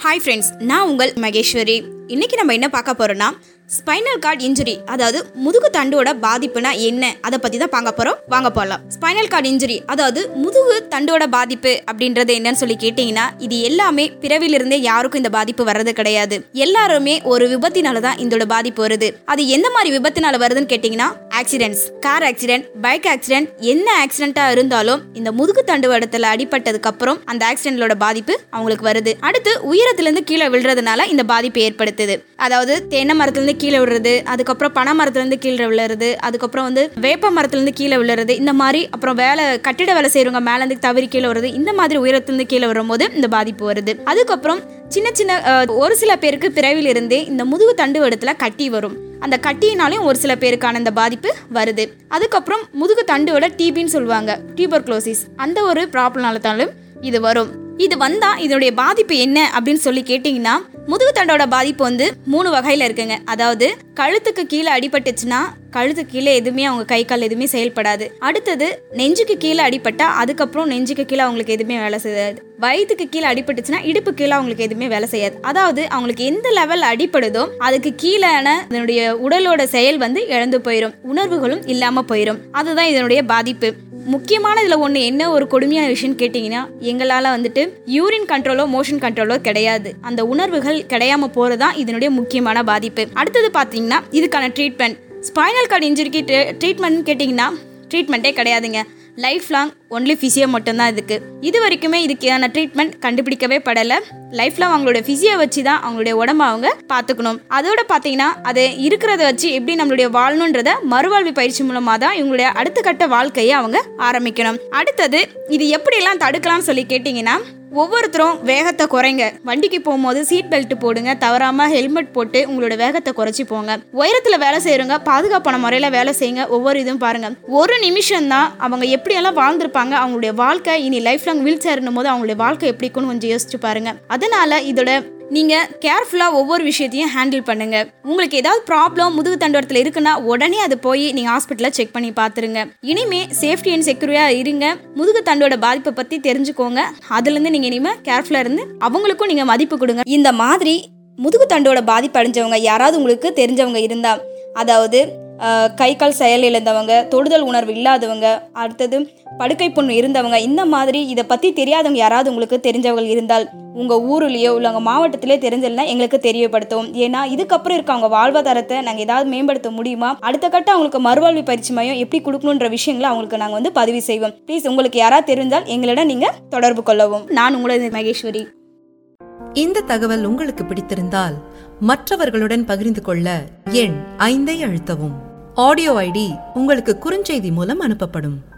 hi friends நான் உங்கள் மகேஸ்வரி இன்னைக்கு நம்ம என்ன பார்க்க போறோம்னா ஸ்பைனல் கார்டு இன்ஜுரி அதாவது முதுகு தண்டோட பாதிப்புனா என்ன அதை பத்தி தான் பார்க்க போறோம் வாங்க போகலாம் ஸ்பைனல் கார்டு இன்ஜுரி அதாவது முதுகு தண்டோட பாதிப்பு அப்படின்றது என்னன்னு சொல்லி கேட்டிங்கன்னா இது எல்லாமே பிறவிலிருந்தே யாருக்கும் இந்த பாதிப்பு வர்றது கிடையாது எல்லாருமே ஒரு விபத்தினால தான் இதோட பாதிப்பு வருது அது எந்த மாதிரி விபத்தினால வருதுன்னு கேட்டிங்கன்னா accidents car accident bike accident என்ன ஆக்சிடென்ட்டா இருந்தாலும் இந்த முதுகு தண்டு இடத்துல அடிபட்டதுக்கு அப்புறம் அந்த ஆக்சிடென்ட்லோட பாதிப்பு அவங்களுக்கு வருது அடுத்து உயரத்திலிருந்து கீழே விழுறதுனால இந்த பாதிப்பு ஏற்படுத்துது அதாவது தென்னை மரத்துலேருந்து கீழே விழுறது அதுக்கப்புறம் பனை மரத்துலேருந்து கீழே விழுறது அதுக்கப்புறம் வந்து வேப்ப மரத்துலேருந்து கீழே விழுறது இந்த மாதிரி அப்புறம் வேலை கட்டிட வேலை செய்கிறவங்க மேலேருந்து தவறி கீழே வருது இந்த மாதிரி உயரத்துலேருந்து கீழே வரும்போது இந்த பாதிப்பு வருது அதுக்கப்புறம் சின்ன சின்ன அஹ், ஒரு சில பேருக்கு பிறவில இருந்தே இந்த முதுகு தண்டு இடத்துல கட்டி வரும் அந்த கட்டியினாலையும் ஒரு சில பேருக்கான இந்த பாதிப்பு வருது அதுக்கப்புறம் முதுகு தண்டுவோட டிபின்னு சொல்லுவாங்க டியூபர்குலோசிஸ் அந்த ஒரு ப்ராப்ளம்னாலும் இது வரும் இது வந்தா இதனுடைய பாதிப்பு என்ன அப்படின்னு சொல்லி கேட்டிங்கன்னா முதுகு தண்டோட பாதிப்பு வந்து மூணு வகையில் இருக்குங்க அதாவது கழுத்துக்கு கீழே அடிபட்டுச்சுன்னா கழுத்துக்கு கீழே எதுவுமே அவங்க கை கால் எதுவுமே செயல்படாது அடுத்தது நெஞ்சுக்கு கீழே அடிபட்டா அதுக்கப்புறம் நெஞ்சுக்கு கீழே அவங்களுக்கு எதுவுமே வேலை செய்யாது வயிற்றுக்கு கீழே அடிபட்டுச்சுன்னா இடுப்பு கீழே அவங்களுக்கு எதுவுமே வேலை செய்யாது அதாவது அவங்களுக்கு எந்த லெவல் அடிபடுதோ அதுக்கு கீழேன இதனுடைய உடலோட செயல் வந்து இழந்து போயிடும் உணர்வுகளும் இல்லாமல் போயிடும் அதுதான் இதனுடைய பாதிப்பு முக்கியமான இதில் ஒன்று என்ன ஒரு கொடுமையான விஷயம்னு கேட்டிங்கன்னா எங்களால் வந்துட்டு யூரின் கண்ட்ரோலோ மோஷன் கண்ட்ரோலோ கிடையாது அந்த உணர்வுகள் கிடையாம போகிறது தான் இதனுடைய முக்கியமான பாதிப்பு அடுத்தது பார்த்தீங்கன்னா இதுக்கான ட்ரீட்மெண்ட் ஸ்பைனல் கார்டு இன்ஜுரிக்கு ட்ரீட்மெண்ட் கேட்டிங்கன்னா ட்ரீட்மெண்ட்டே கிடையாதுங்க லைஃப் லாங் ஒன்லி ஃபிசியோ மட்டும்தான் இதுக்கு இது வரைக்குமே இதுக்கான ட்ரீட்மெண்ட் கண்டுபிடிக்கவே படலை லைஃப் லாங் அவங்களோட ஃபிசியை வச்சு தான் அவங்களுடைய உடம்ப அவங்க பார்த்துக்கணும் அதோட பார்த்தீங்கன்னா அது இருக்கிறத வச்சு எப்படி நம்மளுடைய வாழணுன்றத மறுவாழ்வு பயிற்சி மூலமாக தான் இவங்களுடைய அடுத்த கட்ட வாழ்க்கையை அவங்க ஆரம்பிக்கணும் அடுத்தது இது எப்படியெல்லாம் தடுக்கலாம்னு சொல்லி கேட்டிங்கன்னா ஒவ்வொருத்தரும் வேகத்தை குறைங்க வண்டிக்கு போகும்போது சீட் பெல்ட் போடுங்க தவறாம ஹெல்மெட் போட்டு உங்களோட வேகத்தை குறைச்சி போங்க உயரத்துல வேலை செய்யறவங்க பாதுகாப்பான முறையில வேலை செய்யுங்க ஒவ்வொரு இதுவும் பாருங்க ஒரு நிமிஷம் தான் அவங்க எப்படியெல்லாம் வாழ்ந்திருப்பாங்க அவங்களுடைய வாழ்க்கை இனி லைஃப் லாங் வீல் சேர்னும் போது அவங்களுடைய வாழ்க்கை எப்படி இருக்கும்னு கொஞ்சம் யோசிச்சு பாருங்க அதனால இதோட நீங்க கேர்ஃபுல்லா ஒவ்வொரு விஷயத்தையும் ஹேண்டில் பண்ணுங்க உங்களுக்கு ஏதாவது ப்ராப்ளம் முதுகு தண்டவரத்தில் இருக்குன்னா உடனே அது போய் நீங்க ஹாஸ்பிட்டல்ல செக் பண்ணி பார்த்துருங்க இனிமே சேஃப்டி அண்ட் செக்யூரியா இருங்க முதுகு தண்டோட பாதிப்பை பத்தி தெரிஞ்சுக்கோங்க அதுல இருந்து நீங்க இனிமே கேர்ஃபுல்லா இருந்து அவங்களுக்கும் நீங்க மதிப்பு கொடுங்க இந்த மாதிரி முதுகு தண்டோட பாதிப்பு அடைஞ்சவங்க யாராவது உங்களுக்கு தெரிஞ்சவங்க இருந்தா அதாவது அஹ், கை கால் செயல் இழந்தவங்க தொடுதல் உணர்வு இல்லாதவங்க அடுத்தது படுக்கை புண்ணு இருந்தவங்க இந்த மாதிரி இதை பற்றி தெரியாதவங்க யாராவது உங்களுக்கு தெரிஞ்சவங்க இருந்தால் உங்கள் ஊர்லேயோ இல்லை உங்கள் மாவட்டத்திலே தெரிஞ்சதுன்னா எங்களுக்கு தெரியப்படுத்தும் ஏன்னா இதுக்கப்புறம் இருக்க அவங்க வாழ்வாதாரத்தை நாங்கள் ஏதாவது மேம்படுத்த முடியுமா அடுத்த கட்ட அவங்களுக்கு மறுவாழ்வு பயிற்சி மையம் எப்படி கொடுக்கணுன்ற விஷயங்களை அவங்களுக்கு நாங்கள் வந்து பதிவு செய்வோம் ப்ளீஸ் உங்களுக்கு யாராவது தெரிந்தால் எங்களிடம் நீங்கள் தொடர்பு கொள்ளவும் நான் உங்களது மகேஸ்வரி இந்த தகவல் உங்களுக்கு பிடித்திருந்தால் மற்றவர்களுடன் பகிர்ந்து கொள்ள எண் ஐந்தை அழுத்தவும் ஆடியோ ஐடி உங்களுக்கு குறுஞ்செய்தி மூலம் அனுப்பப்படும்